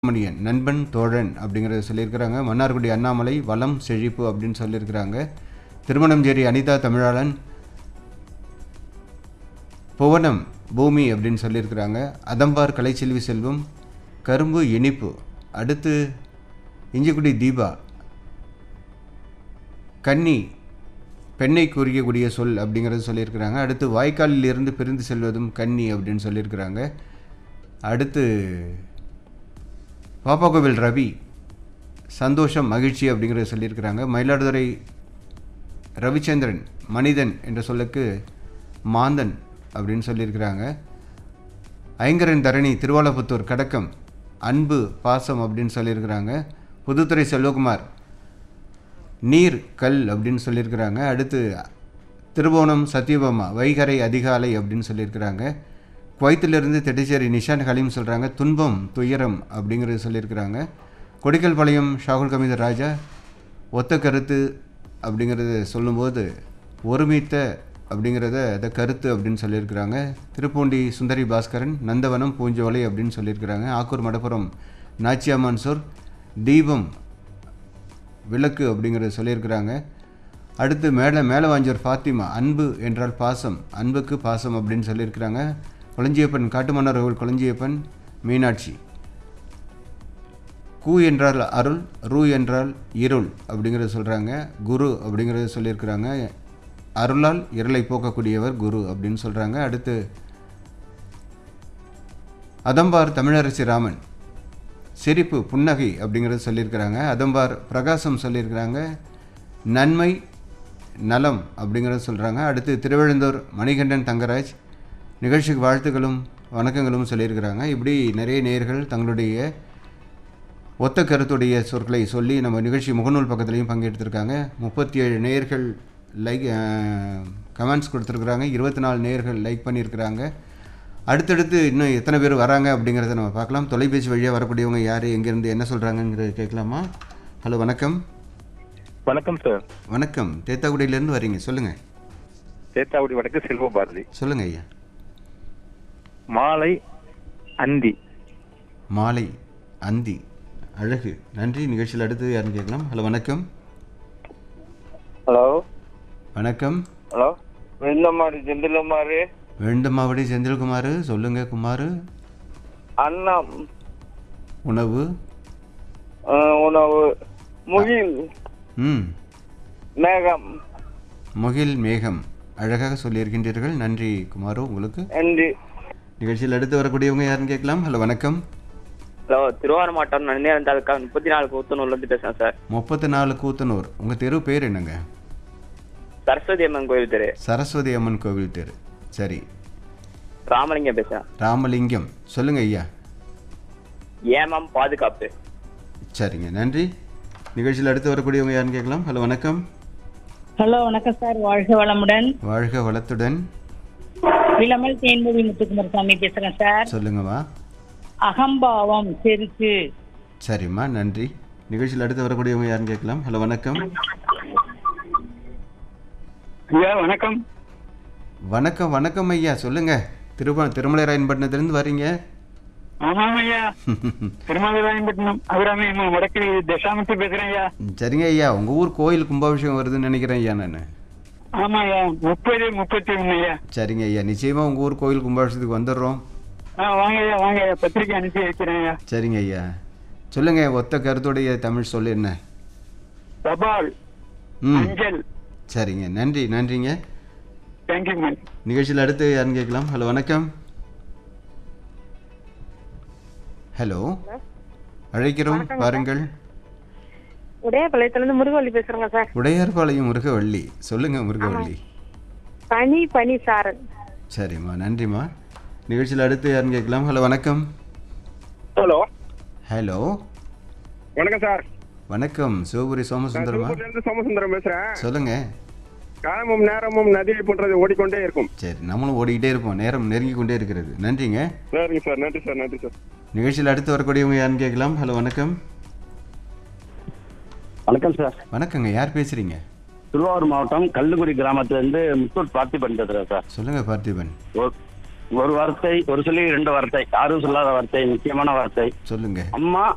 மணியன் நண்பன் தோழன் அப்படிங்கிறத சொல்லியிருக்கிறாங்க மன்னார்குடி அண்ணாமலை வளம் செழிப்பு அப்படின்னு சொல்லியிருக்கிறாங்க திருமணஞ்சேரி அனிதா தமிழாளன் புவனம் பூமி அப்படின்னு சொல்லியிருக்கிறாங்க அதம்பார் கலைச்செல்வி செல்வம் கரும்பு இனிப்பு அடுத்து இஞ்சிக்குடி தீபா கன்னி பெண்ணை குறிக்கக்கூடிய சொல் அப்படிங்கிறது சொல்லியிருக்கிறாங்க அடுத்து வாய்க்காலில் இருந்து பிரிந்து செல்வதும் கன்னி அப்படின்னு சொல்லியிருக்கிறாங்க அடுத்து பாப்பாக்கோவில் ரவி சந்தோஷம் மகிழ்ச்சி அப்படிங்கிறத சொல்லியிருக்கிறாங்க மயிலாடுதுறை ரவிச்சந்திரன் மனிதன் என்ற சொல்லுக்கு மாந்தன் அப்படின்னு சொல்லியிருக்கிறாங்க ஐங்கரன் தரணி திருவாலப்புத்தூர் கடக்கம் அன்பு பாசம் அப்படின்னு சொல்லியிருக்கிறாங்க புதுத்துறை செல்வகுமார் நீர் கல் அப்படின்னு சொல்லியிருக்கிறாங்க அடுத்து திருவோணம் சத்யபாமா வைகரை அதிகாலை அப்படின்னு சொல்லியிருக்கிறாங்க குவைத்திலிருந்து திட்டச்சேரி நிஷான் ஹலீம் சொல்கிறாங்க துன்பம் துயரம் அப்படிங்கிறது சொல்லியிருக்கிறாங்க கொடிக்கல்பாளையம் ஷாகுல் கமீதர் ராஜா ஒத்த கருத்து அப்படிங்கிறத சொல்லும்போது ஒருமித்த அப்படிங்கிறத அதை கருத்து அப்படின்னு சொல்லியிருக்கிறாங்க திருப்பூண்டி சுந்தரி பாஸ்கரன் நந்தவனம் பூஞ்சோலை அப்படின்னு சொல்லியிருக்கிறாங்க ஆக்கூர் மடப்புறம் நாச்சியா மன்சூர் தீபம் விளக்கு அப்படிங்கிறத சொல்லியிருக்கிறாங்க அடுத்து மேலே மேலே வாஞ்சூர் ஃபாத்திமா அன்பு என்றால் பாசம் அன்புக்கு பாசம் அப்படின்னு சொல்லியிருக்கிறாங்க கொளஞ்சியப்பன் காட்டுமன்னர் கோவில் கொளஞ்சியப்பன் மீனாட்சி கூ என்றால் அருள் ரூ என்றால் இருள் அப்படிங்கிறத சொல்கிறாங்க குரு அப்படிங்கிறத சொல்லியிருக்கிறாங்க அருளால் இருளை போக்கக்கூடியவர் குரு அப்படின்னு சொல்கிறாங்க அடுத்து அதம்பார் தமிழரசி ராமன் சிரிப்பு புன்னகை அப்படிங்கிறது சொல்லியிருக்கிறாங்க அதம்பார் பிரகாசம் சொல்லியிருக்கிறாங்க நன்மை நலம் அப்படிங்கிறத சொல்கிறாங்க அடுத்து திருவெழுந்தூர் மணிகண்டன் தங்கராஜ் நிகழ்ச்சிக்கு வாழ்த்துக்களும் வணக்கங்களும் சொல்லியிருக்கிறாங்க இப்படி நிறைய நேயர்கள் தங்களுடைய ஒத்த கருத்துடைய சொற்களை சொல்லி நம்ம நிகழ்ச்சி முகநூல் பக்கத்துலேயும் பங்கெடுத்திருக்காங்க முப்பத்தி ஏழு நேயர்கள் லைக் கமெண்ட்ஸ் கொடுத்துருக்குறாங்க இருபத்தி நாலு நேயர்கள் லைக் பண்ணியிருக்கிறாங்க அடுத்தடுத்து இன்னும் எத்தனை பேர் வராங்க அப்படிங்கிறத நம்ம பார்க்கலாம் தொலைபேசி வழியாக வரக்கூடியவங்க யார் எங்கேருந்து என்ன சொல்கிறாங்கங்கிறத கேட்கலாமா ஹலோ வணக்கம் வணக்கம் சார் வணக்கம் தேத்தாக்குடியிலேருந்து வரீங்க சொல்லுங்கள் சேத்தாக்குடி வடக்கு செல்வ பாரதி சொல்லுங்கள் ஐயா மாலை அந்தி மாலை அந்தி அழகு நன்றி நிகழ்ச்சியில் அடுத்து யாருன்னு கேட்கலாம் ஹலோ வணக்கம் ஹலோ வணக்கம் ஹலோ வெள்ளமாரி செந்திலமாரி வேண்டமாவடி செந்தில்குமார் சொல்லுங்கள் குமார் அன்னம் உணவு அஹ், உணவு முகில் ம் மேகம் முகில் மேகம் அழகாக சொல்லியிருக்கின்றீர்கள் நன்றி குமாரு உங்களுக்கு நன்றி நிகழ்ச்சியில் அடுத்து வரக்கூடியவங்க யாருன்னு கேட்கலாம் ஹலோ வணக்கம் ஹலோ திருவாரூர் மாவட்டம் நன்னேரம் தாலுக்கா முப்பத்தி நாலு கூத்தனூர்ல இருந்து பேசுறேன் சார் முப்பத்தி நாலு கூத்தனூர் உங்கள் தெரு பேர் என்னங்க சரஸ்வதி அம்மன் கோயில் தெரு சரஸ்வதி அம்மன் கோவில் தெரு சரி ராமலிங்கம் பேசுறேன் ராமலிங்கம் சொல்லுங்கள் ஐயா ஏமம் பாதுகாப்பு சரிங்க நன்றி நிகழ்ச்சியில் அடுத்து வரக்கூடியவங்க யாருன்னு கேட்கலாம் ஹலோ வணக்கம் ஹலோ வணக்கம் சார் வாழ்க வளமுடன் வாழ்க வளத்துடன் விளமல் தேன்மொழி முத்துக்குமார் சாமி பேசுறேன் சார் சொல்லுங்கம்மா அகம்பாவம் செருக்கு சரிம்மா நன்றி நிகழ்ச்சியில் அடுத்து வரக்கூடியவங்க யாருன்னு கேட்கலாம் ஹலோ வணக்கம் ஐயா வணக்கம் வணக்கம் வணக்கம் ஐயா சொல்லுங்க திரும திருமலை ராயன்பட்டினத்துலேருந்து வரீங்க ஆமாம் ஐயா திருமலைராயன்பட்டினம் அபிராமி அம்மா வடக்கு தசாமத்து பேசுறேன் ஐயா சரிங்க ஐயா உங்கள் ஊர் கோயில் கும்பாபிஷேகம் வருதுன்னு நினைக்கிறேன் ஐயா நான் ஆமா ஐயா முப்பது முப்பத்தி ஒண்ணு ஐயா சரிங்க ஐயா நிச்சயமாக உங்கள் ஊர் கோயில் கும்பாபிஷேகத்துக்கு வந்துடுறோம் ஆ வாங்க ஐயா வாங்க ஐயா பத்திரிக்கை அனுப்பி வைக்கிறேன் ஐயா சரிங்க ஐயா சொல்லுங்க ஒத்த கருத்துடைய தமிழ் சொல் என்ன தபால் ம் அஞ்சல் சரிங்க நன்றி நன்றிங்க தேங்க்யூ மேம் நிகழ்ச்சியில் அடுத்து யாருன்னு கேட்கலாம் ஹலோ வணக்கம் ஹலோ அழைக்கிறோம் பாருங்கள் உடையாபாளையத்துல இருந்து முருகவள்ளி பேசுறேங்க சார் உடையார்பாளையம் முருகவள்ளி சொல்லுங்க முருகவள்ளி பனி பனி சாரல் சரிம்மா நன்றிம்மா நிகழ்ச்சியில் அடுத்து யாருன்னு கேட்கலாம் ஹலோ வணக்கம் ஹலோ ஹலோ வணக்கம் சார் வணக்கம் சிவபுரி சோமசுந்தரமா திருப்பூர்ல இருந்து சோமசுந்தரம் பேசுறேன் சொல்லுங்க காலமும் நேரமும் நதியை போன்றது ஓடிக்கொண்டே இருக்கும் சரி நம்மளும் ஓடிக்கிட்டே இருப்போம் நேரம் நெருங்கி கொண்டே இருக்கிறது நன்றிங்க சரிங்க சார் நன்றி சார் நன்றி சார் நிகழ்ச்சியில் அடுத்து வரக்கூடியவங்க யாருன்னு கேட்கலாம் ஹலோ வணக்கம் வணக்கம் சார் வணக்கங்க யார் பேசுறீங்க திருவாரூர் மாவட்டம் கல்லுக்குடி கிராமத்துல இருந்து முத்தூர் பார்த்திபன் பேசுறேன் சார் சொல்லுங்க பார்த்திபன் ஒரு- ஒரு வார்த்தை ஒரு சொல்லி ரெண்டு வார்த்தை யாரும் சொல்லாத வார்த்தை முக்கியமான வார்த்தை சொல்லுங்க அம்மா